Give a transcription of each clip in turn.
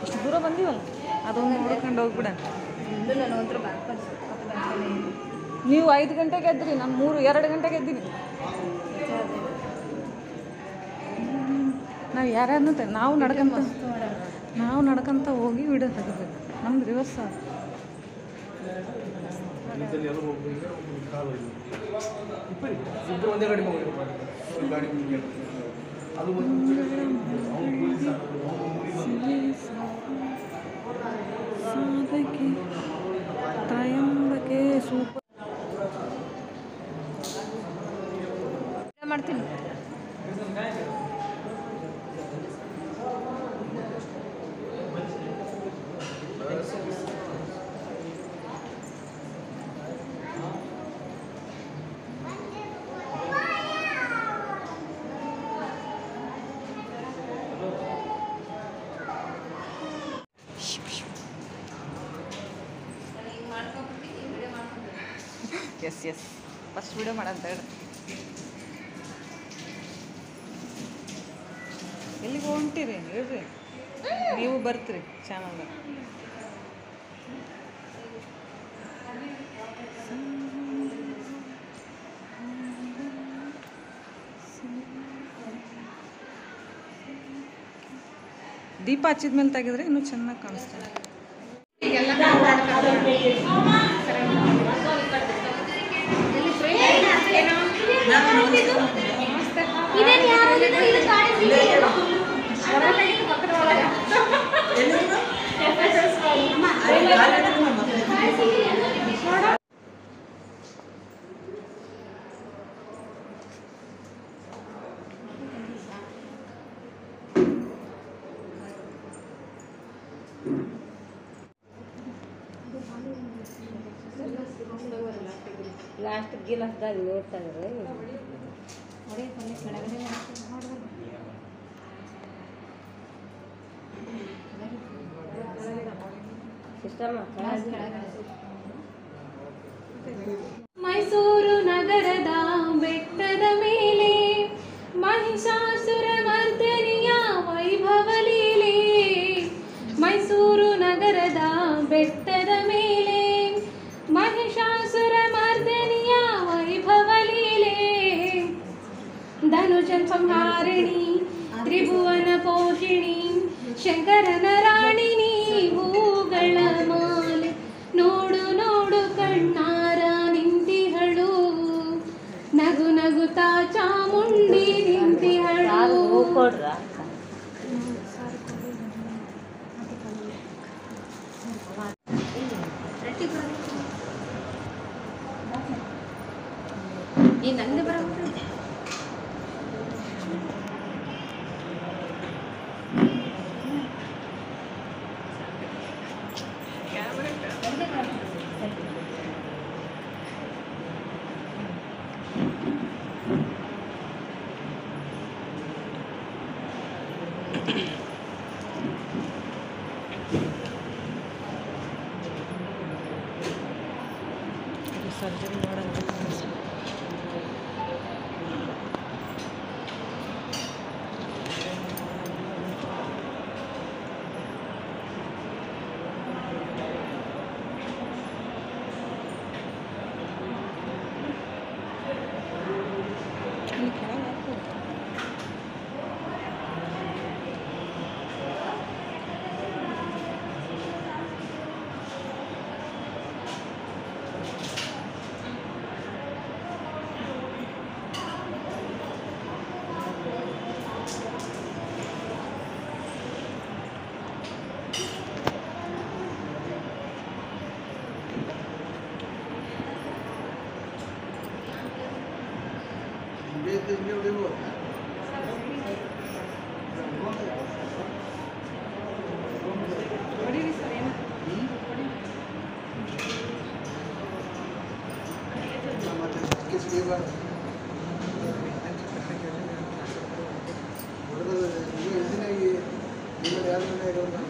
ಇಷ್ಟು ದೂರ ಬಂದೀವಲ್ಲ ಅದೊಂದು ನೋಡ್ಕೊಂಡು ಹೋಗ್ಬಿಡ ಇಂದು ನಾನು ಒಂಥರ ಬ್ಯಾಕ್ ಪಂಚ್ ಮತ್ತು ಬಂದ್ಮೇಲೆ ನೀವು ಐದು ಗಂಟೆಗೆ ಎದ್ರಿ ನಾನು ಮೂರು ಎರಡು ಗಂಟೆಗೆ ಎದ್ದೀನಿ ನಾವು ಯಾರ್ಯಾರನ್ನೂ ತೆ- ನಾವು ನಡ್ಕೊಂತ ನಾವು ನಡ್ಕೊಂತ ಹೋಗಿ ವಿಡಿಯೋ ತೆಗಿಬೇಕು ನಮ್ದು ರಿವರ್ಸ್ ಮಧ್ಯದಲ್ಲಿ ಎಲ್ಲ ಹೋಗ್ಬೇಕು ಒಬ್ಬರು ಕಾಲು ಹೋಯ್ತು. ಇಬ್ಬರು ಇಬ್ಬರು ಒಂದೇ ಗಾಡಿ ಹೋಗ್ಬೇಕು ಒಂದು ಗಾಡಿ ಮುಂದೆ. ಅದು ಒಂದು ಅವ್ನು ಪೊಲೀಸ್ ಅವ್ನು ಮುರಿ ಬಂದ. ಸಾಧಕೆ ತಾಯಂಬಕೆ ಸೂಪರ್ ಮಾಡ್ತೀನಿ ಎಸ್ ಎಸ್ ಫಸ್ಟ್ ವಿಡಿಯೋ ಮಾಡಂತ ಹೇಳಿ ಎಲ್ಲಿಗೆ ಹೊಂಟಿರಿ ಹೇಳ್ರಿ ನೀವು ಬರ್ತೀರಿ ಚಾನಲ್ದಾಗ ದೀಪ ಹಚ್ಚಿದ ಮೇಲೆ ತೆಗೆದ್ರೆ ಇನ್ನೂ ಚೆನ್ನಾಗಿ ಕಾಣಿಸ್ತಾರೆ ಲಾಸ್ಟ್ ಗಿಲಾಸ್ದಾಗ ನೋಡ್ತಾ ಇದ್ರೆ ಸಿಸ್ಟಮ್ ಮೈಸೂರು ನಗರದ ಬೆಟ್ಟದ ಮೇಲೆ ಮಹಿಷಾಸುರ ಮರ್ದನಿಯ ವೈಭವ ಲೀಲೆ ಮೈಸೂರು ನಗರದ ಬೆಟ್ಟದ ಮೇಲೆ ಮಹಿಷಾಸುರ ಮರ್ದನಿಯ ವೈಭವ ಲೀಲೆ ಧನುಜ ಸಂಹಾರಿಣಿ ತ್ರಿಭುವನ ಪೋಷಿಣಿ ಶಂಕರನ ರಾಣಿನಿ ಹೂಗಳ ಮಾಲೆ ನೋಡು ನೋಡು ಕಣ್ಣಾರ ನಿಂತಿಹಳು ನಗು ನಗುತ್ತಾ ಚಾಮುಂಡಿ ನಿಂತಿಹಳು ಕೊಡ್ರ ಈ ನಂದು ಬರ ಸರ್ಜರಿ ಮಾಡಂತ ಹಿಂಗೆ ಹಿಂಗೆ ಹೊಡಿಬೋದು. ಹೊಡೀರಿ ಸರ್ ಏನು ಮತ್ತೆ ಕಿಸ್ ಬೀಳ್ಬಾರ್ದು. ಹೊಡೆದು ಈಗ ಹಿಂದಿನ ಈ ನಿಮ್ಮದು ಯಾರು ಮನೆ ಇರೋದು?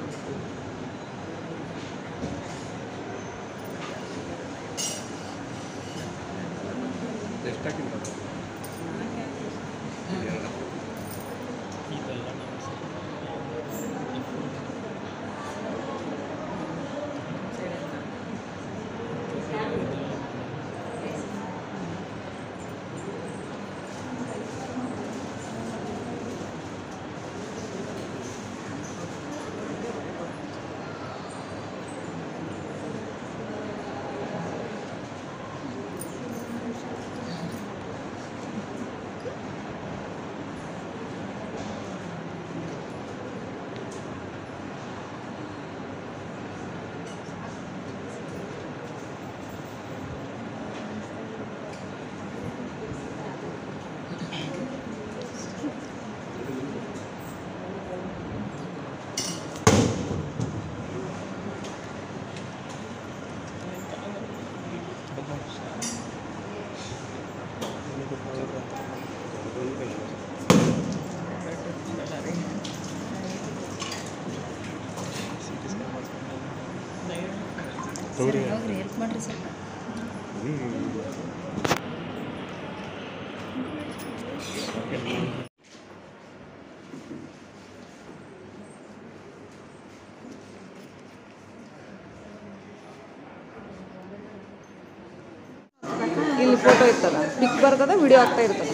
ತೋರಿ ಹೋಗ್ರಿ ಹೆಲ್ಪ್ ಮಾಡ್ರಿ ಸ್ವಲ್ಪ ಇಲ್ಲಿ ಫೋಟೋ ಇರ್ತದ ಪಿಕ್ ಬರ್ತದ ವಿಡಿಯೋ ಆಗ್ತಾ ಇರ್ತದ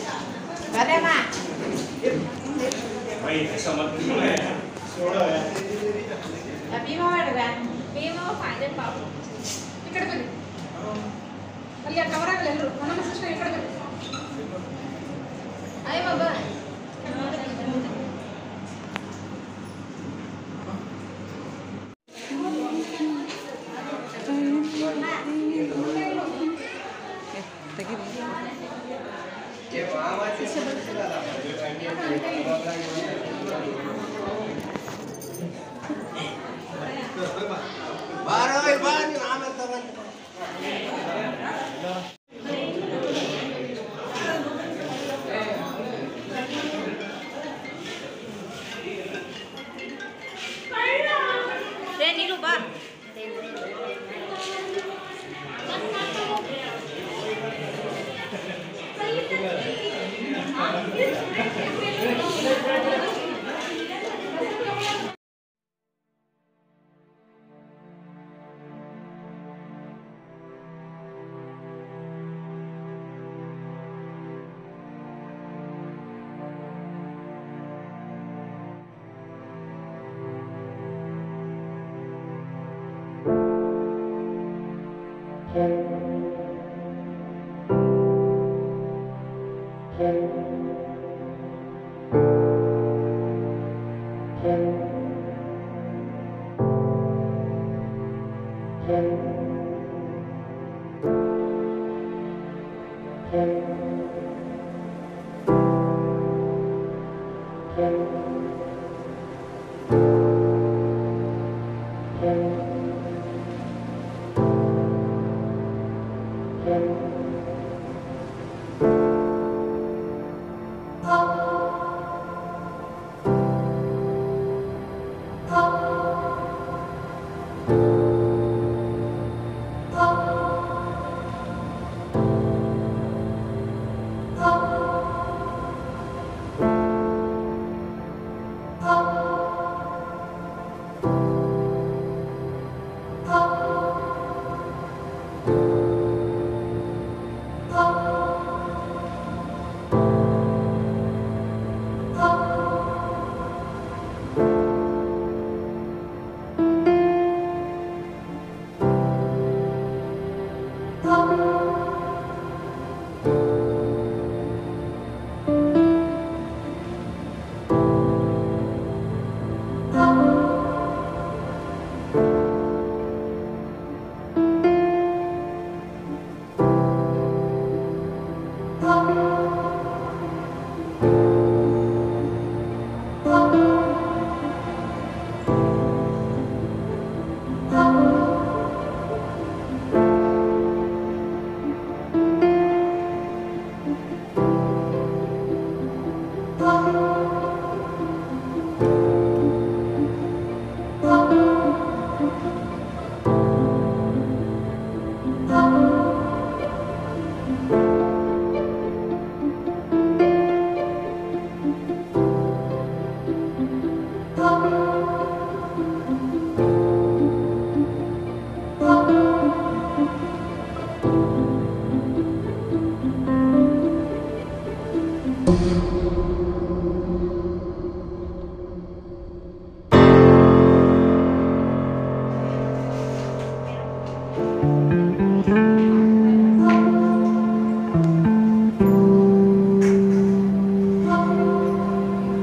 ಈ ಕಡೆ ಬನ್ನಿ ಅಲ್ಲಿ ಕವರ್ ಆಗಲ್ಲ ಎಲ್ಲರೂ ನಮ್ಮ ಸಿಸ್ಟರ್ ಈ ಕಡೆ ಬನ್ನಿ ಅಯ್ಯ ಬಾಬಾ ತೆಗೀರಿ ರೇ ನೀನು ಬಾ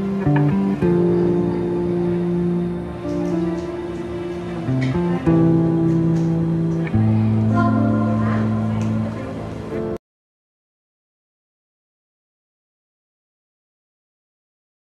¡Gracias!